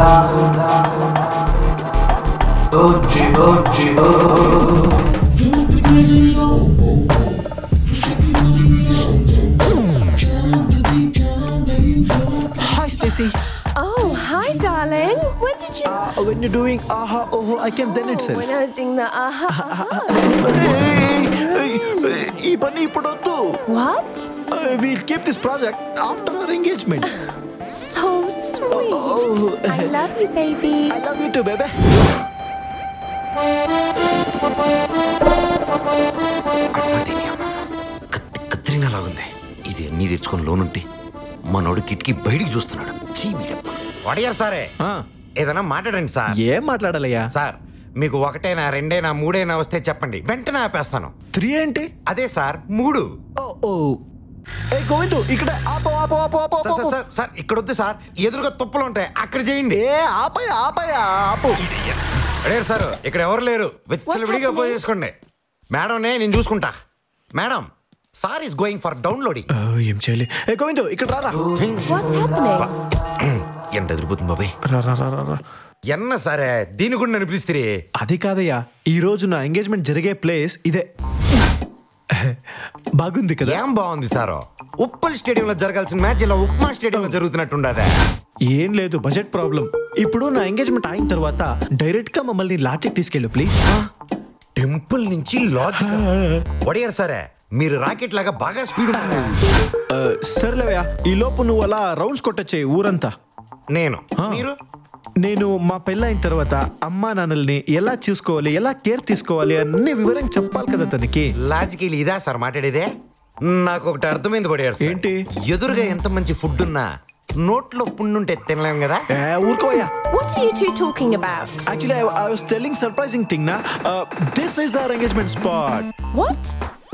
Oggi, oggi, oh. Hi, Stacy. Oh, hi, darling. When did you? Uh, when you're doing aha, oh, I came then itself. when I was doing the aha. ఈ పని ఇప్పుడు వద్దు what? We'll keep this project after our engagement So sweet. Oh. I love you, baby. I love you too baby కత్తిరినా లాగుంది ఇది అన్నీ తెచ్చుకొని లోనుంటే మనోడు కిటికీ బయటికి చూస్తున్నాడు చీ వీడప్ప వడియారు సారే ఏదైనా మాట్లాడండి సార్ ఏం మాట్లాడాలయ్యా సార్ మీకు ఒకటైనా రెండైనా మూడైనా వస్తే చెప్పండి వెంటనే ఆపేస్తాను త్రీ ఏంటి అదే సార్ మూడు ఓ ఓ ఏ గోవిందు ఇక్కడ ఆపో ఆపో ఆపో ఆపో సార్, ఆపో సార్, సార్ సార్ ఇక్కడ వద్దు సార్ ఎదురుగా తుప్పలు ఉంటాయి అక్కడ చేయండి ఏ ఆపయ్యా ఆపయ్యా ఆపు అడిగారు సార్ ఇక్కడ ఎవరు లేరు వెచ్చలు విడిగా పోయి చేసుకోండి మేడం నేను చూసుకుంటా madam sir is going for downloading ఆ, ఏం చేయాలి ఏ గోవిందు ఇక్కడ రారా What's happening? ఎంత ఎదురుపోతుంది బాబాయ్ రా రా రా రా, రా ఎన్న సరే దీని కూడా నన్ను పిలిస్తే అది కాదయ్యా ఈ రోజు నా ఎంగేజ్మెంట్ జరిగే ప్లేస్ ఇదే బాగుంది కదా ఏం బాగుంది సార్ ఉప్పల్ స్టేడియంలో జరగాల్సిన మ్యాచ్ ఇలా ఉప్మా స్టేడియంలో జరుగుతున్నట్టుండదా ఏం లేదు బడ్జెట్ ప్రాబ్లం ఇప్పుడు నా ఎంగేజ్మెంట్ అయిన తర్వాత డైరెక్ట్ గా మమ్మల్ని లాడ్జికి తీసుకెళ్ళు ప్లీజ్ టెంపుల్ నుంచి లాజ్ వడియారు సరే మీరు రాకెట్ లాగా బాగా స్పీడ్ ఉంది సర్లేవయ్యా ఈ లోపు నువ్వు అలా రౌండ్స్ కొట్టచ్చే ఊరంతా నేను ఆ. మీరు నేను మా పెళ్ళైన తర్వాత అమ్మా నాన్నల్ని ఎలా చూసుకోవాలి ఎలా కేర్ తీసుకోవాలి అన్ని వివరంగా చెప్పాలి కదా తనకి లాజికల్ ఇదా సార్ మాట్లాడేదే నాకు ఒకటి అర్థమైంది పడారు ఏంటి? ఎదురుగా ఎంత మంచి ఫుడ్ ఉన్నా నోట్లో పుండుంటే తినలేం కదా ఏ, ఊరుకోవయ్యా What are you two talking about? Actually I was telling surprising thing నా this is our engagement spot What?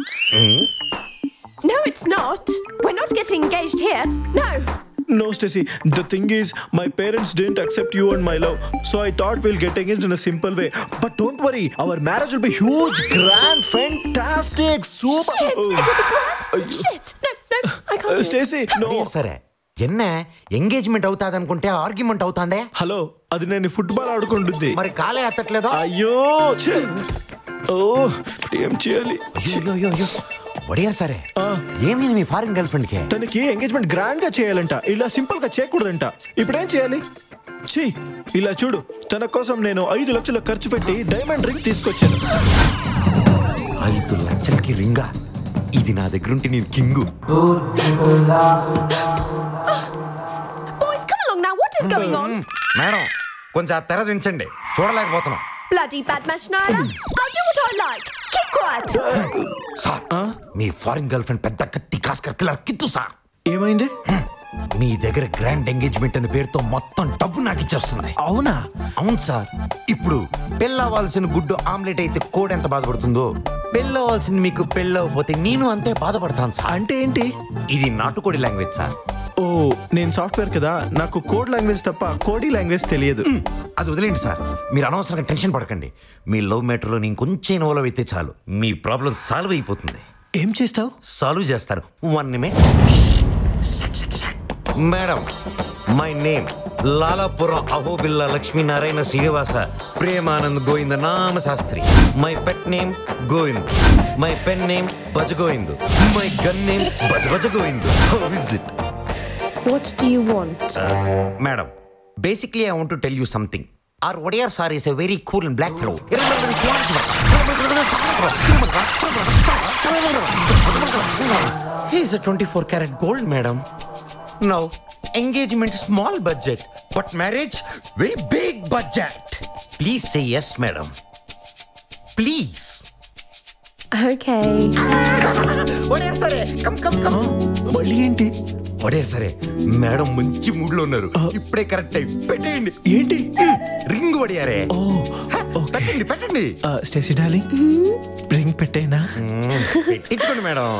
No, it's not. We're not getting engaged here. No. No, Stacy. The thing is, my parents didn't accept you and my love, so I thought we'll get engaged in a simple way. But don't worry, our marriage will be huge, grand, fantastic, super. Shit. Oh. It will be grand. Shit. No, no, I can't. Uh, do it. Stacy, no. Wodeyar సరే ఎన్న engagement అవుతాది అనుకుంటే argument అవుతాందే hello అది నేను football ఆడుకుంటుంది మరి కాలే ఎత్తట్లేదా అయ్యో ఛే. ఓ ఇప్పుడు ఏం చేయాలి అయ్యో అయ్యో అయ్యో వడియారు సరే ఆ. ఏమైంది మీ ఫారిన్ గర్ల్ ఫ్రెండ్ కి తనకి ఎంగేజ్మెంట్ గ్రాండ్ గా చేయాలంట ఇలా సింపుల్ గా చేయకూడదంట ఇప్పుడు ఏం చేయాలి ఛీ ఇలా చూడు తన కోసం నేను ఐదు లక్షలు ఖర్చు పెట్టి డైమండ్ రింగ్ తీసుకొచ్చాను ఐదు లక్షలకి రింగా ఇది నా దగ్గర ఉంటే నేను king Boys, come along now. What is going on? Madam కొంచెం ఆ తెర దించండి చూడలేకపోతున్నాం Bloody bad man, Schneider. I'll do what I like. Keep quiet. Sir మీ ఫారిన్ గర్ల్ ఫ్రెండ్ పెద్ద కత్తి కాస్కర్ కిల్లర్ కిత్తు సార్ ఏమైంది మీ దగ్గర గ్రాండ్ ఎంగేజ్మెంట్ అనే పేరుతో మొత్తం డబ్బు నాకు ఇచ్చేస్తుంది అవునా అవును సార్ ఇప్పుడు పెళ్ళవలసిన గుడ్డు ఆమ్లెట్ అయితే కోడి ఎంత బాధపడుతుందో పెళ్ళవలసింది మీకు పెళ్ళవపోతే నేను అంతే బాధపడతాను సార్ అంటే ఏంటి ఇది నాటుకోడి లాంగ్వేజ్ సార్ ఓ నేను సాఫ్ట్వేర్ కదా నాకు కోడ్ లాంగ్వేజ్ తప్ప కోడి లాంగ్వేజ్ తెలియదు అది వదిలేండి సార్ మీరు అనవసరంగా టెన్షన్ పడకండి మీ లవ్ మ్యాటర్లో నేను కొంచెం ఇన్వాల్వ్ అయితే చాలు మీ ప్రాబ్లం సాల్వ్ అయిపోతుంది ఏం చేస్తావు సాల్వ్ చేస్తారు one minute madam my name Lalapuram Ahobila Lakshminarayana Srinivasa Premanand Govinda Nama Sastri my pet name Govind my pen name Bhaja Govind my gun name Bhaja Bhaja Govind how is it What do you want? Madam basically I want to tell you something our Wodeyar sir is a very cool and black flow He's a 24 karat gold, madam. Now, engagement small budget, but marriage very big budget. Please say yes, madam. Please. Okay. Wodeyar సరే come come come మళ్ళీ ఏంటి ఒడేర్ సరే madam మంచి mood లో ఉన్నారు ఇప్పుడే correct time పెట్టేయండి ఏంటి రింగ్ వడియారే ఓ పెట్టండి పెట్టండి స్టేసీ డార్లింగ్ రింగ్ పెట్టేనా పెట్టించుకోండి మేడం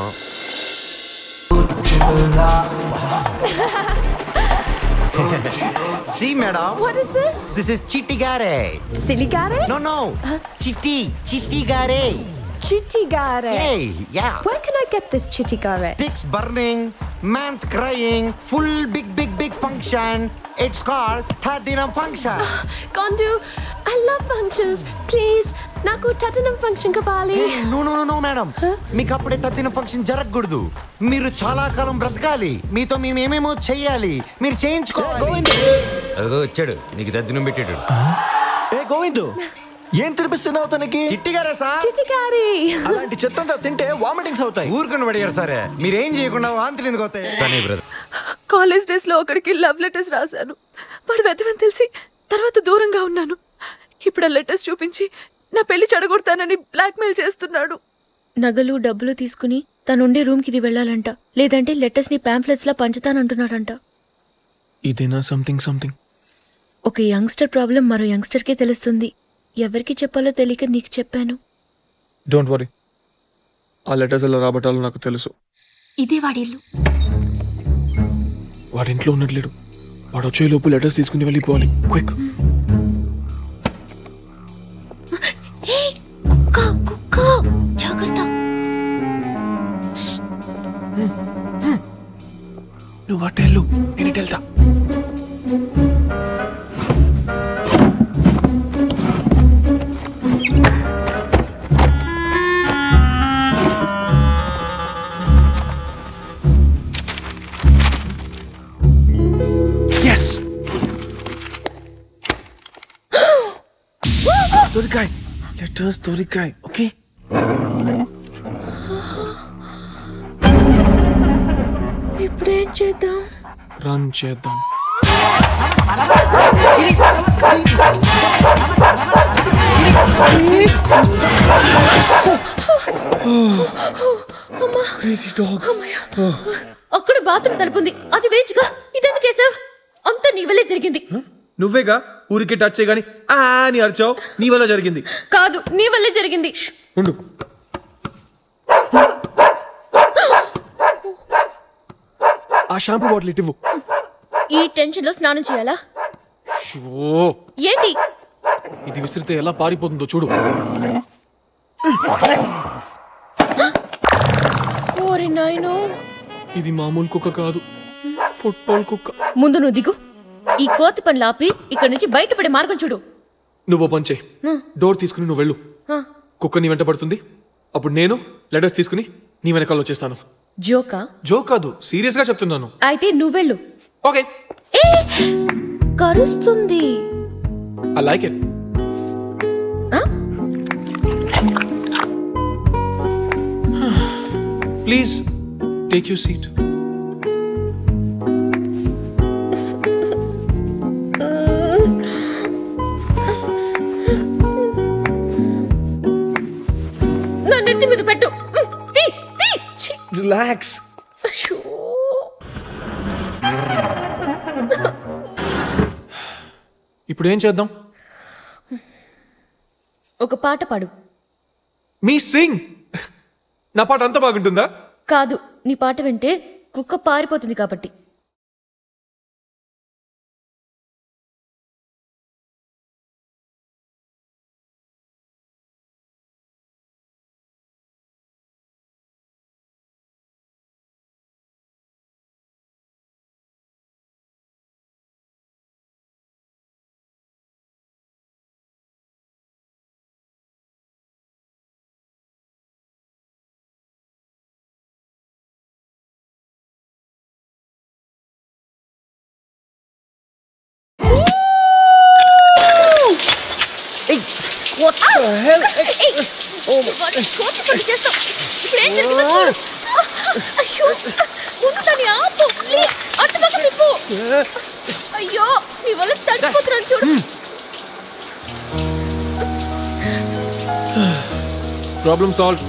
సి madam What is this? This is Chitti గారే Silly gare? నో నో చిట్టి చిట్టి గారే Chitty gare. Hey, yeah. Where can I get this chitty gare? Sticks burning, mans crying full big big big function it's called థర్టీనం function Can't do. I love functions. Please, నాకు తటనం ఫంక్షన్ కావాలి no no no madam మీకు అప్పుడే తద్దిన function జరగకూడదు మీరు చాలా కాలం బ్రతకాలి మీతో మేము ఏమేమో చెయ్యాలి మీరు చేయించుకోవాలి గోవింద్ అదో వచ్చాడు నీకు తద్దినం పెట్టాడు ఏ గోవింద్ ఏం తినిపిస్తున్నావు తనకి చిట్టిగారా సార్ చిటికారి అలాంటి చెత్తంతా తింటే వామిటింగ్స్ అవుతాయి ఊరుకుని పడిగారు సరే మీరేం చేయకుండా వాంతులు ఎందుకు అవుతాయి తనే బ్రదర్ కాలేజ్ డేస్ లో ఒకడికి లవ్ లెటర్స్ రాశాను వాడు వెతవని తెలిసి తర్వాత దూరంగా ఉన్నాను ఇప్పుడు ఆ లెటర్స్ చూపించి నా పెళ్లి చెడగొడతానని బ్లాక్మెయిల్ చేస్తున్నాడు నగలు డబ్బులు తీసుకుని తనుండే రూమ్కి ఇది వెళ్ళాలంట లేదంటే లెటర్స్ ని పాంఫ్లెట్స్ లా పంచుతానంటున్నాడంట ఇదేనా సంథింగ్ సంథింగ్ ఒక యంగ్స్టర్ ప్రాబ్లం మరో యంగ్స్టర్కే తెలుస్తుంది ఎవరికి చెప్పాలో తెలియక నీకు చెప్పాను డోంట్ వరీ ఆ లెటర్స్ ఎలా రాబట్టాలో నాకు తెలుసు ఇదే వాడి ఇల్లు వాడి ఇంట్లో ఉన్నట్లేడు వాడు వచ్చే లోపు లెటర్స్ తీసుకుని వెళ్ళిపోవాలి క్విక్ కుక్క కుక్క జాగ్రత్త నువ్వు అట్ట వెళ్ళు నేను ఇటు వెళ్తా ఎస్ దొరికాయ్ లెటర్స్ దొరికాయ్ ఓకే ఇప్పుడేం చేద్దాం రన్ చేద్దాం క్రేజీ డాగ్ అక్కడ బాత్రూమ్ తలుపుంది అది వేచిగా ఇదెందుకు వేసావ్ అంతా నీ వల్లే జరిగింది నువ్వేగా ఊరికి టచ్ చేయగాని ఆ అని అరిచావు నీ వల్ల జరిగింది కాదు నీ వల్లే జరిగింది ఉండు ఆ షాంపూ బాటిల్ ఇటు ఇవ్వు ఈ టెన్షన్ లో స్నానం చేయాలా షో ఏంటి ఇది విసిరితే ఎలా పారిపోతుందో చూడు ఓరి నాయనో ఇది మామూలు కుక్క కాదు ఫుట్బాల్ కుక్క ముందు నువ్వు దిగు ఈ కోతి పనులు ఆపి ఇక్కడి నుంచి బయటపడే మార్గం చూడు నువ్వు ఓ పని చేయి డోర్ తీసుకుని నువ్వు వెళ్ళు ఆ, కుక్క నీ వెంట పడుతుంది అప్పుడు నేను లెటర్స్ తీసుకుని నీ వెనకాల వచ్చేస్తాను జోకా జోక్ కాదు సీరియస్ గా చెప్తున్నాను అయితే నువ్వెళ్ళు ఓకే ఏ కరుస్తుంది ఐ లైక్ ఇట్ ఆ? ప్లీజ్ టేక్ యూ సీట్ నా నెత్తి మీద పెట్టు ఉమ్, తీ, తీ. ఛీ, రిలాక్స్ అయ్యో. ఇప్పుడు ఏం చేద్దాం ఒక పాట పాడు మీ సింగ్ నా పాట అంత బాగుంటుందా కాదు నీ పాట వింటే కుక్క పారిపోతుంది కాబట్టి వాడిని కోతి పని చేస్తావు. ఇప్పుడు ఏం జరిగిందో చూడు. అయ్యో ముందు దాన్ని ఆపు ప్లీజ్ అటు పక్క తిప్పు అయ్యో నీ వల్ల తడిపోతున్నాను చూడు problem solve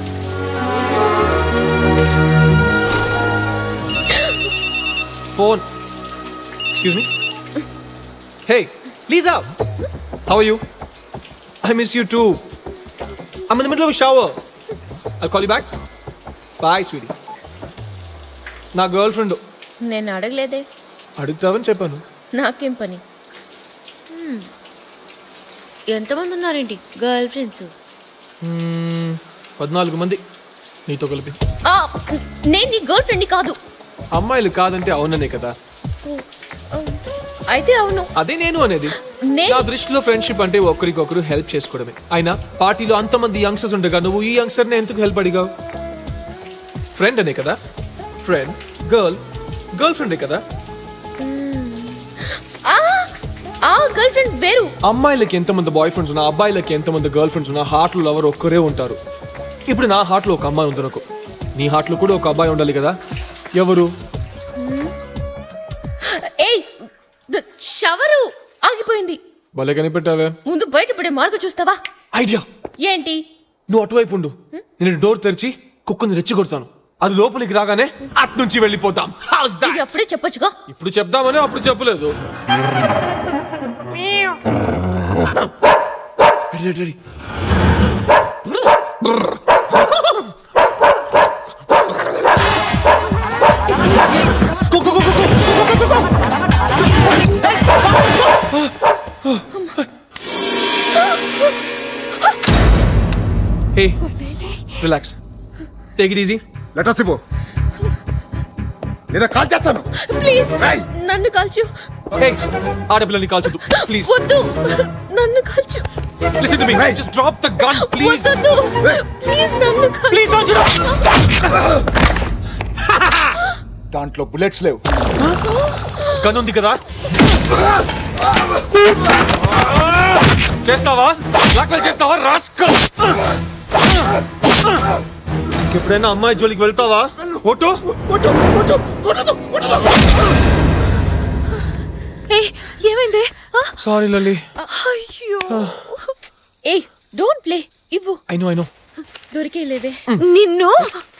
phone excuse me hey Lisa how are you I miss you too I'm in the middle of shower I call you back bye sweetie నా గర్ల్ ఫ్రెండ్ నేను అడగలేదే అడుగుతావని చెప్పాను నాకేం పని హ్మ్. ఎంతమంది ఉన్నారేంటి గర్ల్ ఫ్రెండ్స్ పద్నాలుగు మంది నీతో కలిపి నేను నీ గర్ల్ ఫ్రెండ్ని కాదు అమ్మాయిలు కాదంటే అవుననే కదా అయితే అవును అదే నేను అనేది నేను- నా దృష్టిలో ఫ్రెండ్షిప్ అంటే ఒకరికొకరు హెల్ప్ చేసుకోవడమే అయినా పార్టీలో అంతమంది యంగ్స్టర్స్ ఉండగా నువ్వు ఈ యంగ్స్టర్ని ఎందుకు హెల్ప్ అడిగావు ఫ్రెండ్ అనే కదా ఫ్రెండ్ గర్ల్ గర్ల్ ఫ్రెండే కదా ఆ ఆ గర్ల్ ఫ్రెండ్ వేరు అమ్మాయిలకి ఎంతమంది బాయ్ ఫ్రెండ్స్ ఉన్నా అబ్బాయిలకి ఎంతమంది గర్ల్ ఫ్రెండ్స్ ఉన్నా హార్ట్లో లవర్ ఒక్కరే ఉంటారు ఇప్పుడు నా హార్ట్లో ఒక అమ్మాయి ఉంది నాకు నీ హార్ట్లో కూడా ఒక అబ్బాయి ఉండాలి కదా ఎవరు ఏయ్ ద- షవరు ఆగిపోయింది భలే కనిపెట్టావే ముందు బయటపడే మార్గం చూస్తావా ఐడియా ఏంటి నువ్వు అటువైపు ఉండు నేను డోర్ తెరిచి కుక్కని రెచ్చగొడతాను అది లోపలికి రాగానే అటు నుంచి వెళ్ళిపోతాం How's that? ఇది అప్పుడే చెప్పొచ్చుగా ఇప్పుడు చెప్దామని అప్పుడు చెప్పలేదు ready, ready, ready. Go, go, go, go, go, go, go, go. Hey, relax. Take it easy. Letters ఇవ్వు లేదా కాల్ చేస్తాను ప్లీజ్ ఏయ్! నన్ను కాల్చు Hey, ఆడపిల్లని కాల్చొద్దు ప్లీజ్ వద్దు నన్ను కాల్చు listen to me Hey! Just drop the gun please వద్దు ప్లీజ్ నన్ను కాల్చు ప్లీజ్ డోంట్ షూట్ దాంట్లో బుల్లెట్స్ లేవు గన్ ఉంది కదా చేస్తావా బ్లాక్మెయిల్ చేస్తావా రాస్కల్ ఎప్పుడైనా అమ్మాయి జోలికి వెళ్తావా ఓటో కొట్టు, కొట్టు, కొట్టొద్దు, కొట్టొద్దు. ఏ ఏమైంది ఆ, సారీ లలి అయ్యో ఏయ్ డోంట్ ప్లే ఇవ్వు ఐ నో ఐ నో దొరికే లేవే నిన్ను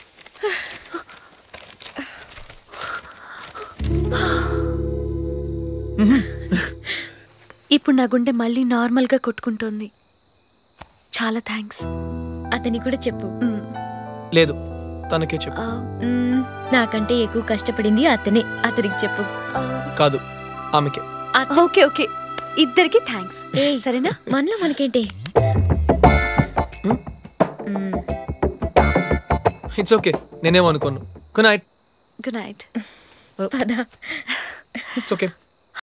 ఇప్పుడు నా గుండె మళ్ళీ నార్మల్గా కొట్టుకుంటోంది చాలా థ్యాంక్స్ అతని కూడా చెప్పు లేదు తనకే చెప్పు మ్మ్, నాకంటే ఎక్కువ కష్టపడింది అతనే అతనికి చెప్పు కాదు ఆమెకే ఓకే ఓకే ఇద్దరికి థ్యాంక్స్ ఏయ్ సరేనా మనలో మనకేంటి ఇట్స్ ఓకే నేనేమనుకోను గుడ్ నైట్ గుడ్ నైట్ పద ఇట్స్ ఓకే